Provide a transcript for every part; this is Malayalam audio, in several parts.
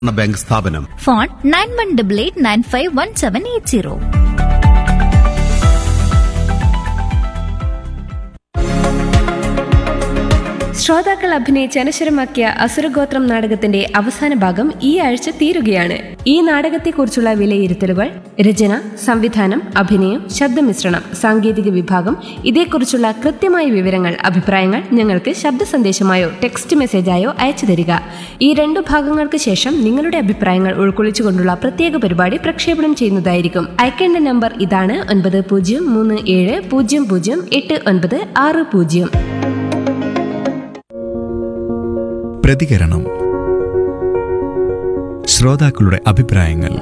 ബാങ്ക് സ്ഥാപനം phone nine one double eight nine five one seven eight zero ശ്രോതാക്കൾ അഭിനയിച്ച് അനശ്വരമാക്കിയ അസുരഗോത്രം നാടകത്തിന്റെ അവസാന ഭാഗം ഈ ആഴ്ച തീരുകയാണ് ഈ നാടകത്തെക്കുറിച്ചുള്ള വിലയിരുത്തലുകൾ രചന സംവിധാനം അഭിനയം ശബ്ദമിശ്രണം സാങ്കേതിക വിഭാഗം ഇതേക്കുറിച്ചുള്ള കൃത്യമായ വിവരങ്ങൾ അഭിപ്രായങ്ങൾ ഞങ്ങൾക്ക് ശബ്ദ സന്ദേശമായോ ടെക്സ്റ്റ് മെസ്സേജായോ അയച്ചു തരിക ഈ രണ്ടു ഭാഗങ്ങൾക്ക് ശേഷം നിങ്ങളുടെ അഭിപ്രായങ്ങൾ ഉൾക്കൊള്ളിച്ചുകൊണ്ടുള്ള പ്രത്യേക പരിപാടി പ്രക്ഷേപണം ചെയ്യുന്നതായിരിക്കും അയക്കേണ്ട നമ്പർ ഇതാണ് ഒൻപത് പൂജ്യം മൂന്ന് ഏഴ് പൂജ്യം പൂജ്യം എട്ട് ഒൻപത് ആറ് പൂജ്യം പ്രതികരണം ശ്രോതാക്കളുടെ അഭിപ്രായങ്ങൾ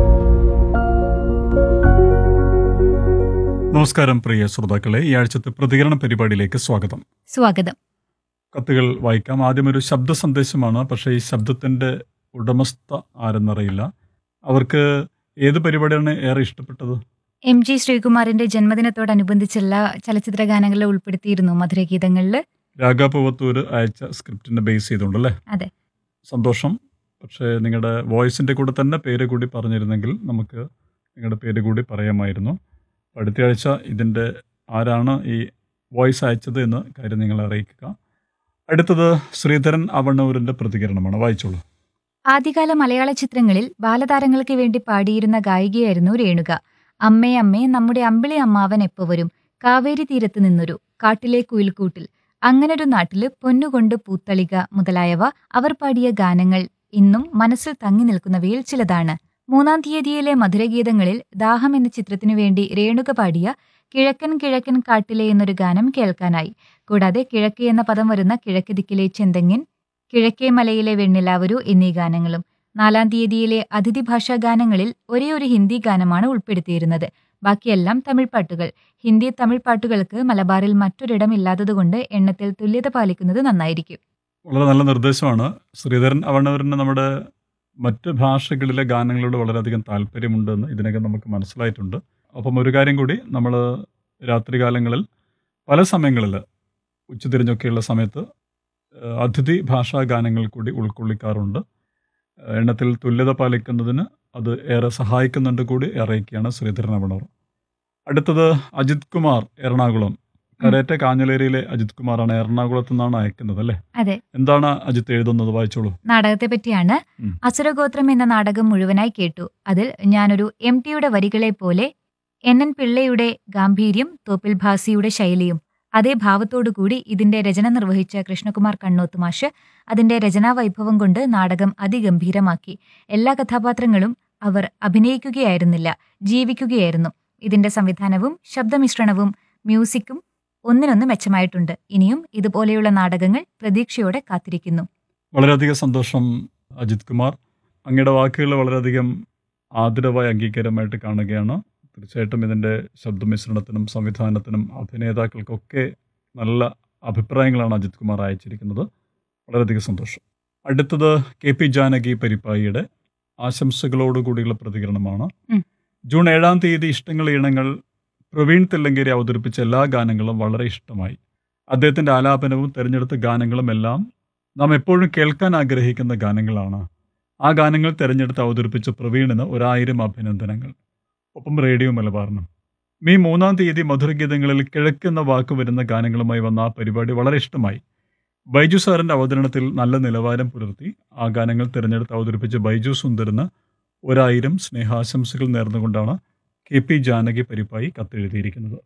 നമസ്കാരം പ്രിയ ശ്രോതാക്കളെ ഈ ആഴ്ചത്തെ പ്രതികരണ പരിപാടിയിലേക്ക് സ്വാഗതം സ്വാഗതം കത്തുകൾ വായിക്കാം ആദ്യം ഒരു ശബ്ദ സന്ദേശമാണ് പക്ഷേ ഈ ശബ്ദത്തിന്റെ ഉടമസ്ഥ ആരെന്നറിയില്ല അവർക്ക് ഏത് പരിപാടിയാണ് ഏറെ ഇഷ്ടപ്പെട്ടത് എം ജി ശ്രീകുമാറിന്റെ ജന്മദിനത്തോടനുബന്ധിച്ചുള്ള ചലച്ചിത്ര ഗാനങ്ങളിൽ ഉൾപ്പെടുത്തിയിരുന്നു മധുരഗീതങ്ങളിൽ രാഗാപുവത്തൂർ അയച്ച സ്ക്രിപ്റ്റിനെ ബേസ് ചെയ്തുകൊണ്ടല്ലേ അതെ. സന്തോഷം പക്ഷേ നിങ്ങളുടെ വോയിസിന്റെ കൂടെ തന്നെ പേര് കൂടി പറഞ്ഞിരുന്നെങ്കിൽ നമുക്ക് നിങ്ങളുടെ പേര് കൂടി പറയാമായിരുന്നു അടുത്ത ആഴ്ച ഇതിൻ്റെ ആരാണ് ഈ വോയിസ് അയച്ചത് എന്ന് കാര്യം നിങ്ങളെ അറിയിക്കുക അടുത്തത് ശ്രീധരൻ അവണ്ണൂരിൻ്റെ പ്രതികരണമാണ് വായിച്ചോളൂ ആദ്യകാല മലയാള ചിത്രങ്ങളിൽ ബാലതാരങ്ങൾക്ക് വേണ്ടി പാടിയിരുന്ന ഗായികയായിരുന്നു രേണുക അമ്മേ അമ്മേ നമ്മുടെ അമ്പിളി അമ്മാവൻ എപ്പോ വരും കാവേരി തീരത്ത് നിന്നൊരു കാട്ടിലെ കുയിൽക്കൂട്ടിൽ അങ്ങനൊരു നാട്ടില് പൊന്നുകൊണ്ട് പൂത്തളിക മുതലായവ അവർ പാടിയ ഗാനങ്ങൾ ഇന്നും മനസ്സിൽ തങ്ങി നിൽക്കുന്നവയിൽ ചിലതാണ് മൂന്നാം തീയതിയിലെ മധുരഗീതങ്ങളിൽ ദാഹം എന്ന ചിത്രത്തിനു വേണ്ടി രേണുക പാടിയ കിഴക്കൻ കിഴക്കൻ കാട്ടിലെ എന്നൊരു ഗാനം കേൾക്കാനായി കൂടാതെ കിഴക്ക് എന്ന പദം വരുന്ന കിഴക്ക് ദിക്കിലെ ചെന്തെങ്ങിൻ കിഴക്കേ മലയിലെ വെണ്ണിലാവരു എന്നീ ഗാനങ്ങളും നാലാം തീയതിയിലെ അതിഥി ഭാഷാ ഗാനങ്ങളിൽ ഒരേ ഒരു ഹിന്ദി ഗാനമാണ് ഉൾപ്പെടുത്തിയിരുന്നത് ബാക്കിയെല്ലാം തമിഴ് പാട്ടുകൾ ഹിന്ദി തമിഴ് പാട്ടുകൾക്ക് മലബാറിൽ മറ്റൊരിടം ഇല്ലാത്തതുകൊണ്ട് എണ്ണത്തിൽ തുല്യത പാലിക്കുന്നത് നന്നായിരിക്കും വളരെ നല്ല നിർദ്ദേശമാണ് ശ്രീധരൻ അവണ്ണൂരിന് നമ്മുടെ മറ്റ് ഭാഷകളിലെ ഗാനങ്ങളോട് വളരെയധികം താല്പര്യമുണ്ടെന്ന് ഇതിനകം നമുക്ക് മനസ്സിലായിട്ടുണ്ട് അപ്പം ഒരു കാര്യം കൂടി നമ്മൾ രാത്രികാലങ്ങളിൽ പല സമയങ്ങളിൽ ഉച്ചതിരിഞ്ഞൊക്കെയുള്ള സമയത്ത് ഏഹ്, അതിഥി ഭാഷാ ഗാനങ്ങൾ കൂടി ഉൾക്കൊള്ളിക്കാറുണ്ട് ഏഹ്, എണ്ണത്തിൽ തുല്യത പാലിക്കുന്നതിന് അത് ഏറെ സഹായിക്കുന്നുണ്ട് കൂടി അറിയിക്കുകയാണ് ശ്രീധരൻ അവണൂർ അടുത്തത് അജിത് കുമാർ എറണാകുളം കരേറ്റ കാഞ്ഞലേരിയിലെ അജിത് കുമാറാണ് എറണാകുളത്ത് നിന്നാണ് അയക്കുന്നത് അല്ലേ അതെ എന്താണ് അജിത്ത് എഴുതുന്നത് വായിച്ചോളൂ നാടകത്തെ പറ്റിയാണ് ഉം. അസുരഗോത്രം എന്ന നാടകം മുഴുവനായി കേട്ടു അതിൽ ഞാനൊരു എം ടിയുടെ വരികളെ പോലെ എൻ എൻ പിള്ളയുടെ ഗാംഭീര്യം തോപ്പിൽ ഭാസിയുടെ ശൈലിയും അതേ ഭാവത്തോടുകൂടി ഇതിന്റെ രചന നിർവഹിച്ച കൃഷ്ണകുമാർ കണ്ണോത്ത് മാഷ് അതിന്റെ രചനാ വൈഭവം കൊണ്ട് നാടകം അതിഗംഭീരമാക്കി എല്ലാ കഥാപാത്രങ്ങളും അവർ അഭിനയിക്കുകയായിരുന്നില്ല ജീവിക്കുകയായിരുന്നു ഇതിന്റെ സംവിധാനവും ശബ്ദമിശ്രണവും മ്യൂസിക്കും ഒന്നിനൊന്ന് മെച്ചമായിട്ടുണ്ട് ഇനിയും ഇതുപോലെയുള്ള നാടകങ്ങൾ പ്രതീക്ഷയോടെ കാത്തിരിക്കുന്നു വളരെയധികം സന്തോഷം അജിത് കുമാർ അങ്ങയുടെ വാക്കുകൾ വളരെയധികം ആദരവായി അംഗീകാരമായിട്ട് കാണുകയാണ് തീർച്ചയായിട്ടും ഇതിൻ്റെ ശബ്ദമിശ്രണത്തിനും സംവിധാനത്തിനും അഭിനേതാക്കൾക്കൊക്കെ നല്ല അഭിപ്രായങ്ങളാണ് അജിത് കുമാർ അയച്ചിരിക്കുന്നത് വളരെയധികം സന്തോഷം അടുത്തത് കെ പി ജാനകി പരിപ്പായിയുടെ ആശംസകളോടുകൂടിയുള്ള പ്രതികരണമാണ് ഉം. ജൂൺ ഏഴാം തീയതി ഇഷ്ടങ്ങൾ ഈണങ്ങൾ പ്രവീൺ തെല്ലങ്കേരി അവതരിപ്പിച്ച എല്ലാ ഗാനങ്ങളും വളരെ ഇഷ്ടമായി അദ്ദേഹത്തിൻ്റെ ആലാപനവും തിരഞ്ഞെടുത്ത ഗാനങ്ങളും എല്ലാം നാം എപ്പോഴും കേൾക്കാൻ ആഗ്രഹിക്കുന്ന ഗാനങ്ങളാണ് ആ ഗാനങ്ങൾ തിരഞ്ഞെടുത്ത് അവതരിപ്പിച്ച പ്രവീണിന് ഒരായിരം അഭിനന്ദനങ്ങൾ ഒപ്പം റേഡിയോ മലബാറിനും മെയ് മൂന്നാം തീയതി മധുരഗീതങ്ങളിൽ കിഴക്കെന്ന വാക്ക് വരുന്ന ഗാനങ്ങളുമായി വന്ന ആ പരിപാടി വളരെ ഇഷ്ടമായി ബൈജു സാറിൻ്റെ അവതരണത്തിൽ നല്ല നിലവാരം പുലർത്തി ആ ഗാനങ്ങൾ തിരഞ്ഞെടുത്ത് അവതരിപ്പിച്ച ബൈജു സുന്ദറിന് ഒരായിരം സ്നേഹാശംസകൾ നേർന്നുകൊണ്ടാണ് കെ പി ജാനകി പരിപ്പായി കത്തെഴുതിയിരിക്കുന്നത്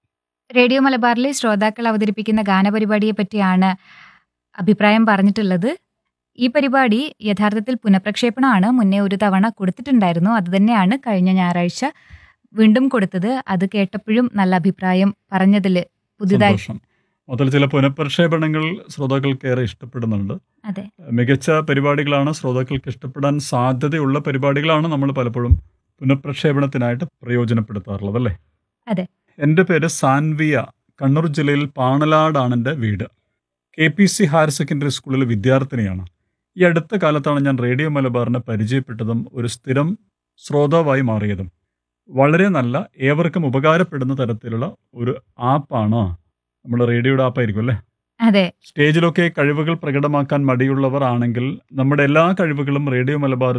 റേഡിയോ മലബാറിലെ ശ്രോതാക്കൾ അവതരിപ്പിക്കുന്ന ഗാനപരിപാടിയെ പറ്റിയാണ് അഭിപ്രായം പറഞ്ഞിട്ടുള്ളത് ഈ പരിപാടി യഥാർത്ഥത്തിൽ പുനഃപ്രക്ഷേപണമാണ് മുന്നേ ഒരു തവണ കൊടുത്തിട്ടുണ്ടായിരുന്നു അതുതന്നെയാണ് കഴിഞ്ഞ ഞായറാഴ്ച വീണ്ടും കൊടുത്തത് അത് കേട്ടപ്പോഴും നല്ല അഭിപ്രായം പറഞ്ഞതിൽ പുതുതായി സന്തോഷം മുതൽ ചില പുനഃപ്രക്ഷേപണങ്ങൾ ശ്രോതാക്കൾക്ക് ഏറെ ഇഷ്ടപ്പെടുന്നുണ്ട് അതെ മികച്ച പരിപാടികളാണ് ശ്രോതാക്കൾക്ക് ഇഷ്ടപ്പെടാൻ സാധ്യതയുള്ള പരിപാടികളാണ് നമ്മൾ പലപ്പോഴും പുനഃപ്രക്ഷേപണത്തിനായിട്ട് പ്രയോജനപ്പെടുത്താറുള്ളത് അല്ലേ അതെ. എൻ്റെ പേര് സാൻവിയ കണ്ണൂർ ജില്ലയിൽ പാണലാടാണ് എൻ്റെ വീട് K P C higher secondary സ്കൂളിലെ വിദ്യാർത്ഥിനിയാണ് ഈ അടുത്ത കാലത്താണ് ഞാൻ റേഡിയോ മലബാറിനെ പരിചയപ്പെട്ടതും ഒരു സ്ഥിരം ശ്രോതാവായി മാറിയതും വളരെ നല്ല ഏവർക്കും ഉപകാരപ്പെടുന്ന തരത്തിലുള്ള ഒരു ആപ്പാണ് നമ്മുടെ റേഡിയോയുടെ ആപ്പായിരിക്കും അല്ലേ അതെ സ്റ്റേജിലൊക്കെ കഴിവുകൾ പ്രകടമാക്കാൻ മടിയുള്ളവർ ആണെങ്കിൽ നമ്മുടെ എല്ലാ കഴിവുകളും റേഡിയോ മലബാറിൽ